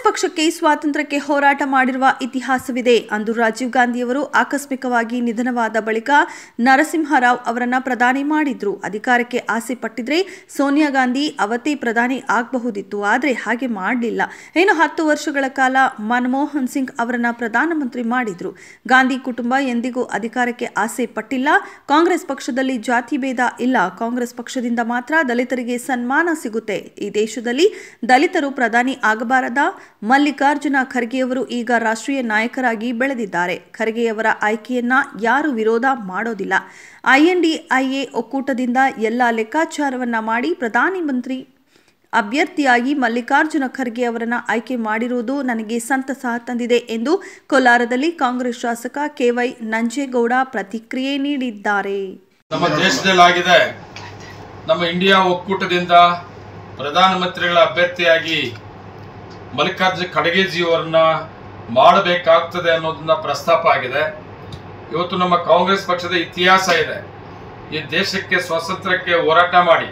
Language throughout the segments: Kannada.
ಪಕ್ಷಕ್ಕೆ ಸ್ವಾತಂತ್ರ್ಯಕ್ಕೆ ಹೋರಾಟ ಮಾಡಿರುವ ಇತಿಹಾಸವಿದೆ ಅಂದು ರಾಜೀವ್ ಗಾಂಧಿಯವರು ಆಕಸ್ಮಿಕವಾಗಿ ನಿಧನವಾದ ಬಳಿಕ ನರಸಿಂಹರಾವ್ ಅವರನ್ನ ಪ್ರಧಾನಿ ಮಾಡಿದ್ರು ಅಧಿಕಾರಕ್ಕೆ ಆಸೆ ಪಟ್ಟಿದ್ರೆ ಸೋನಿಯಾ ಗಾಂಧಿ ಅವತ್ತೇ ಪ್ರಧಾನಿ ಆಗಬಹುದಿತ್ತು ಆದರೆ ಹಾಗೆ ಮಾಡಲಿಲ್ಲ ಇನ್ನು ಹತ್ತು ವರ್ಷಗಳ ಕಾಲ ಮನಮೋಹನ್ ಸಿಂಗ್ ಅವರನ್ನ ಪ್ರಧಾನಮಂತ್ರಿ ಮಾಡಿದ್ರು ಗಾಂಧಿ ಕುಟುಂಬ ಎಂದಿಗೂ ಅಧಿಕಾರಕ್ಕೆ ಆಸೆ ಪಟ್ಟಿಲ್ಲ ಕಾಂಗ್ರೆಸ್ ಪಕ್ಷದಲ್ಲಿ ಜಾತಿ ಭೇದ ಇಲ್ಲ ಕಾಂಗ್ರೆಸ್ ಪಕ್ಷದಿಂದ ಮಾತ್ರ ದಲಿತರಿಗೆ ಸನ್ಮಾನ ಸಿಗುತ್ತೆ ಈ ದೇಶದಲ್ಲಿ ದಲಿತರು ಪ್ರಧಾನಿ ಆಗಬಾರದ ಮಲ್ಲಿಕಾರ್ಜುನ ಖರ್ಗೆಯವರು ಈಗ ರಾಷ್ಟ್ರೀಯ ನಾಯಕರಾಗಿ ಬೆಳೆದಿದ್ದಾರೆ ಖರ್ಗೆಯವರ ಆಯ್ಕೆಯನ್ನ ಯಾರು ವಿರೋಧ ಮಾಡೋದಿಲ್ಲ ಐಎನ್ಡಿಐಎ ಒಕ್ಕೂಟದಿಂದ ಎಲ್ಲ ಲೆಕ್ಕಾಚಾರವನ್ನ ಮಾಡಿ ಪ್ರಧಾನಿ ಮಂತ್ರಿ ಅಭ್ಯರ್ಥಿಯಾಗಿ ಮಲ್ಲಿಕಾರ್ಜುನ ಖರ್ಗೆ ಅವರನ್ನ ಆಯ್ಕೆ ಮಾಡಿರುವುದು ನನಗೆ ಸಂತಸ ತಂದಿದೆ ಎಂದು ಕೋಲಾರದಲ್ಲಿ ಕಾಂಗ್ರೆಸ್ ಶಾಸಕ ಕೆವೈ ನಂಜೇಗೌಡ ಪ್ರತಿಕ್ರಿಯೆ ನೀಡಿದ್ದಾರೆ ನಮ್ಮ ದೇಶದಲ್ಲಾಗಿದೆ ನಮ್ಮ ಇಂಡಿಯಾ ಒಕ್ಕೂಟದಿಂದ ಪ್ರಧಾನಮಂತ್ರಿಗಳ ಅಭ್ಯರ್ಥಿಯಾಗಿ ಮಲ್ಲಿಕಾರ್ಜುನ ಖಡಗೇಜಿಯವರನ್ನ ಮಾಡಬೇಕಾಗ್ತದೆ ಅನ್ನೋದನ್ನ ಪ್ರಸ್ತಾಪ ಆಗಿದೆ ಇವತ್ತು ನಮ್ಮ ಕಾಂಗ್ರೆಸ್ ಪಕ್ಷದ ಇತಿಹಾಸ ಇದೆ ಈ ದೇಶಕ್ಕೆ ಸ್ವಾತಂತ್ರ್ಯಕ್ಕೆ ಹೋರಾಟ ಮಾಡಿ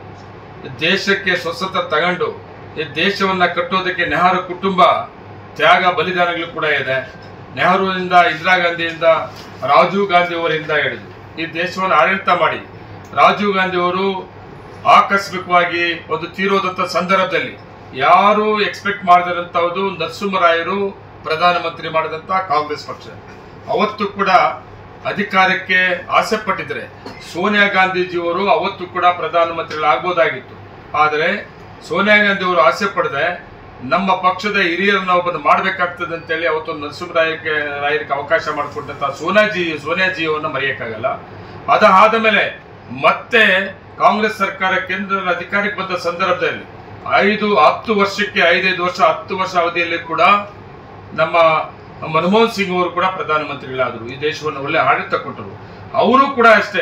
ಈ ದೇಶಕ್ಕೆ ಸ್ವತಂತ್ರ ತಗೊಂಡು ಈ ದೇಶವನ್ನ ಕಟ್ಟೋದಕ್ಕೆ ನೆಹರು ಕುಟುಂಬ ತ್ಯಾಗ ಬಲಿದಾನಗಳು ಕೂಡ ಇದೆ ನೆಹರುವಿಂದ ಇಂದಿರಾ ಗಾಂಧಿಯಿಂದ ರಾಜೀವ್ ಗಾಂಧಿ ಅವರಿಂದ ಹಿಡಿದು ಈ ದೇಶವನ್ನು ಆಡಳಿತ ಮಾಡಿ ರಾಜೀವ್ ಗಾಂಧಿ ಅವರು ಆಕಸ್ಮಿಕವಾಗಿ ಒಂದು ತೀರೋದಂತ ಸಂದರ್ಭದಲ್ಲಿ ಯಾರು ಎಕ್ಸ್ಪೆಕ್ಟ್ ಮಾಡದಿರಂತಹದ್ದು ನರಸಿಂಹರಾಯರು ಪ್ರಧಾನಮಂತ್ರಿ ಮಾಡಿದಂತ ಕಾಂಗ್ರೆಸ್ ಪಕ್ಷ ಅವತ್ತು ಕೂಡ ಅಧಿಕಾರಕ್ಕೆ ಆಸೆ ಪಟ್ಟಿದ್ರೆ ಸೋನಿಯಾ ಗಾಂಧೀಜಿಯವರು ಅವತ್ತು ಕೂಡ ಪ್ರಧಾನಮಂತ್ರಿಗಳಾಗ್ಬೋದಾಗಿತ್ತು ಆದರೆ ಸೋನಿಯಾ ಗಾಂಧಿ ಅವರು ಆಸೆ ಪಡದೆ ನಮ್ಮ ಪಕ್ಷದ ಹಿರಿಯರನ್ನ ಒಬ್ಬನು ಮಾಡಬೇಕಾಗ್ತದೆ ಅಂತೇಳಿ ಅವತ್ತು ನರಸಿಂಹರಾಯಕ್ಕೆ ರಾಯರಿಗೆ ಅವಕಾಶ ಮಾಡಿಕೊಟ್ಟಂತ ಸೋನಾಜಿ ಸೋನಿಯಾಜಿಯವನ್ನ ಮರೆಯಕ್ಕಾಗಲ್ಲ ಅದಾದ ಮೇಲೆ ಮತ್ತೆ ಕಾಂಗ್ರೆಸ್ ಸರ್ಕಾರ ಕೇಂದ್ರದ ಅಧಿಕಾರಕ್ಕೆ ಬಂದ ಸಂದರ್ಭದಲ್ಲಿ ಐದು ಹತ್ತು ವರ್ಷಕ್ಕೆ ಐದೈದು ವರ್ಷ ಹತ್ತು ವರ್ಷ ಅವಧಿಯಲ್ಲಿ ಕೂಡ ನಮ್ಮ ಮನಮೋಹನ್ ಸಿಂಗ್ ಅವರು ಕೂಡ ಪ್ರಧಾನಮಂತ್ರಿಗಳಾದರು ಈ ದೇಶವನ್ನು ಒಳ್ಳೆ ಆಡಳಿತ ಕೊಟ್ಟರು ಅವರು ಕೂಡ ಅಷ್ಟೇ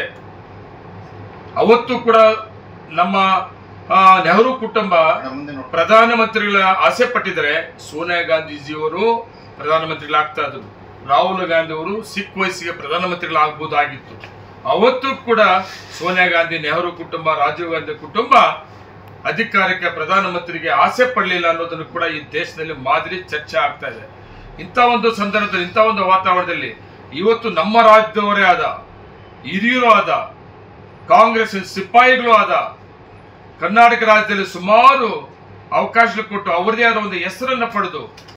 ಅವತ್ತು ಕೂಡ ನಮ್ಮ ಆ, ನೆಹರು ಕುಟುಂಬ ಪ್ರಧಾನಮಂತ್ರಿಗಳ ಆಸೆ ಪಟ್ಟಿದ್ರೆ ಸೋನಿಯಾ ಗಾಂಧೀಜಿಯವರು ಪ್ರಧಾನಮಂತ್ರಿಗಳಾಗ್ತಾ ಇದ್ರು ರಾಹುಲ್ ಗಾಂಧಿ ಅವರು ಸಿಖ್ ವಯಸ್ಸಿಗೆ ಪ್ರಧಾನಮಂತ್ರಿಗಳಾಗಬಹುದಾಗಿತ್ತು ಅವತ್ತು ಕೂಡ ಸೋನಿಯಾ ಗಾಂಧಿ ನೆಹರು ಕುಟುಂಬ ರಾಜೀವ್ ಗಾಂಧಿ ಕುಟುಂಬ ಅಧಿಕಾರಕ್ಕೆ ಪ್ರಧಾನಮಂತ್ರಿಗೆ ಆಸೆ ಪಡಲಿಲ್ಲ ಅನ್ನೋದನ್ನು ಕೂಡ ಈ ದೇಶದಲ್ಲಿ ಮಾದರಿ ಚರ್ಚೆ ಆಗ್ತಾ ಇದೆ ಇಂಥ ಒಂದು ಸಂದರ್ಭದಲ್ಲಿ ಇಂಥ ಒಂದು ವಾತಾವರಣದಲ್ಲಿ ಇವತ್ತು ನಮ್ಮ ರಾಜ್ಯದವರೇ ಆದ ಹಿರಿಯರು ಆದ ಕಾಂಗ್ರೆಸ್ ಸಿಪಾಯಿಗಳು ಆದ ಕರ್ನಾಟಕ ರಾಜ್ಯದಲ್ಲಿ ಸುಮಾರು ಅವಕಾಶಗಳು ಕೊಟ್ಟು ಅವರದೇ ಆದ ಒಂದು ಹೆಸರನ್ನ ಪಡೆದು